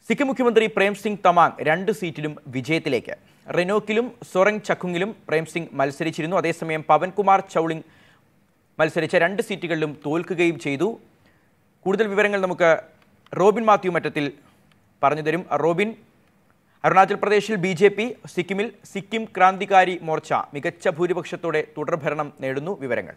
സിക്കിം മുഖ്യമന്ത്രി പ്രേം സിംഗ് തമാങ് രണ്ട് സീറ്റിലും വിജയത്തിലേക്ക് റെനോക്കിലും സൊറങ് ചക്കുങ്ങിലും പ്രേം സിംഗ് മത്സരിച്ചിരുന്നു അതേസമയം പവൻകുമാർ ചൗളിങ് മത്സരിച്ച രണ്ട് സീറ്റുകളിലും തോൽക്കുകയും ചെയ്തു കൂടുതൽ വിവരങ്ങൾ നമുക്ക് റോബിൻ മാത്യു മറ്റത്തിൽ പറഞ്ഞു തരും റോബിൻ അരുണാചൽ പ്രദേശിൽ ബി ജെ പി സിക്കിമിൽ സിക്കിം ക്രാന്തികാരി മോർച്ച മികച്ച ഭൂരിപക്ഷത്തോടെ തുടർഭരണം നേടുന്നു വിവരങ്ങൾ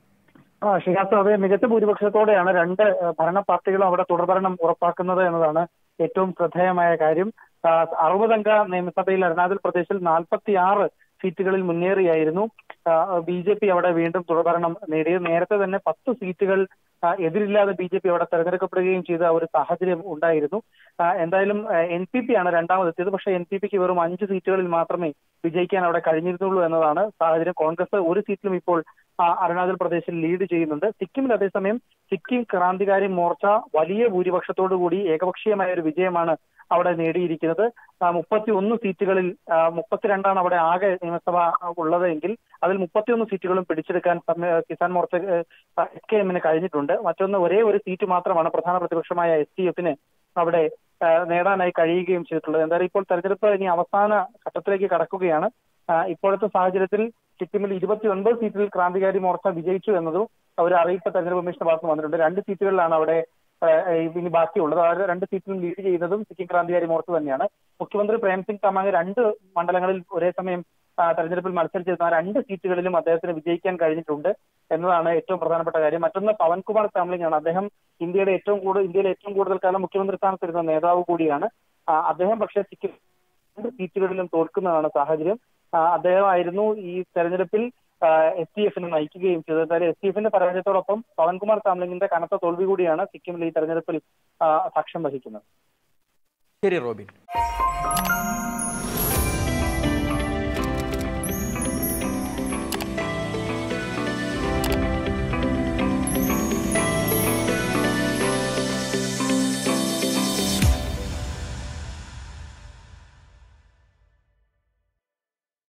ആ ഷിഹാസ് അതെ മികച്ച ഭൂരിപക്ഷത്തോടെയാണ് രണ്ട് ഏഹ്, ഭരണ പാർട്ടികളും അവിടെ തുടർഭരണം ഉറപ്പാക്കുന്നത് എന്നതാണ് ഏറ്റവും ശ്രദ്ധേയമായ കാര്യം ആ, അറുപതംഗ നിയമസഭയിൽ അരുണാചൽ പ്രദേശിൽ നാൽപ്പത്തി ആറ് സീറ്റുകളിൽ മുന്നേറിയായിരുന്നു ബി ജെ പി അവിടെ വീണ്ടും തുടർഭരണം നേടിയത് നേരത്തെ തന്നെ പത്ത് സീറ്റുകൾ ആ, എതിരില്ലാതെ ബി ജെ പി അവിടെ തെരഞ്ഞെടുക്കപ്പെടുകയും ചെയ്ത ഒരു സാഹചര്യം ഉണ്ടായിരുന്നു ആ, എന്തായാലും എൻ പി പി ആണ് രണ്ടാമതെത്തിയത് പക്ഷേ എൻ പി പിക്ക് വെറും അഞ്ച് സീറ്റുകളിൽ മാത്രമേ വിജയിക്കാൻ അവിടെ കഴിഞ്ഞിരുന്നുള്ളൂ എന്നതാണ് സാഹചര്യം കോൺഗ്രസ് ഒരു സീറ്റിലും ഇപ്പോൾ ആ, അരുണാചൽ പ്രദേശിൽ ലീഡ് ചെയ്യുന്നുണ്ട് സിക്കിമിൽ അതേസമയം സിക്കിം ക്രാന്തികാരി മോർച്ച വലിയ ഭൂരിപക്ഷത്തോടു കൂടി ഏകപക്ഷീയമായ ഒരു വിജയമാണ് അവിടെ നേടിയിരിക്കുന്നത് മുപ്പത്തി ഒന്ന് സീറ്റുകളിൽ ആ, മുപ്പത്തിരണ്ടാണ് അവിടെ ആകെ നിയമസഭ ഉള്ളത് എങ്കിൽ അതിൽ മുപ്പത്തിയൊന്ന് സീറ്റുകളും പിടിച്ചെടുക്കാൻ സമ- കിസാൻ മോർച്ച എസ് കെ എമ്മിന് കഴിഞ്ഞിട്ടുണ്ട് മറ്റൊന്ന് ഒരേ ഒരു സീറ്റ് മാത്രമാണ് പ്രധാന പ്രതിപക്ഷമായ എസ് ഡി എഫിന് അവിടെ ആ, നേടാനായി കഴിയുകയും ചെയ്തിട്ടുള്ളത് എന്തായാലും ഇപ്പോൾ തെരഞ്ഞെടുപ്പ് ഇനി അവസാന ഘട്ടത്തിലേക്ക് കടക്കുകയാണ് ആ, ഇപ്പോഴത്തെ സാഹചര്യത്തിൽ സിക്കിമിൽ ഇരുപത്തി ഒൻപത് സീറ്റിൽ ക്രാന്തികാരി മോർച്ച വിജയിച്ചു എന്നതും ഒരു അറിയിപ്പ് തെരഞ്ഞെടുപ്പ് കമ്മീഷന്റെ ഭാഗത്ത് വന്നിട്ടുണ്ട് രണ്ട് സീറ്റുകളിലാണ് അവിടെ ആ, ഇനി ബാക്കിയുള്ളത് അതായത് രണ്ട് സീറ്റിലും ലീഡ് ചെയ്യുന്നതും സിക്കിം ക്രാന്തികാരി മോർച്ച തന്നെയാണ് മുഖ്യമന്ത്രി പ്രേം സിംഗ് തമാങ് രണ്ട് മണ്ഡലങ്ങളിൽ ഒരേ സമയം ആ, തെരഞ്ഞെടുപ്പിൽ മത്സരിച്ചിരുന്ന ആ രണ്ട് സീറ്റുകളിലും അദ്ദേഹത്തിന് വിജയിക്കാൻ കഴിഞ്ഞിട്ടുണ്ട് എന്നതാണ് ഏറ്റവും പ്രധാനപ്പെട്ട കാര്യം മറ്റൊന്ന് പവൻകുമാർ ചാംലിംഗ് ആണ് അദ്ദേഹം ഇന്ത്യയുടെ ഏറ്റവും കൂടുതൽ ഇന്ത്യയിലെ ഏറ്റവും കൂടുതൽ കാലം മുഖ്യമന്ത്രി സ്ഥാനത്തിരുന്ന നേതാവ് കൂടിയാണ് ആ, അദ്ദേഹം പക്ഷേ സിക്കിം രണ്ട് സീറ്റുകളിലും തോൽക്കുന്നതാണ് സാഹചര്യം ആ, അദ്ദേഹമായിരുന്നു ഈ തെരഞ്ഞെടുപ്പിൽ എസ് ഡി എഫിനെ നയിക്കുകയും ചെയ്തത് എന്തായാലും എസ് ഡി എഫിന്റെ പരാജയത്തോടൊപ്പം പവൻകുമാർ സാംലിംഗിന്റെ കനത്ത തോൽവി കൂടിയാണ് സിക്കിമിൽ ഈ തെരഞ്ഞെടുപ്പിൽ ആ, സാക്ഷ്യം വഹിക്കുന്നത് ശരി റോബിൻ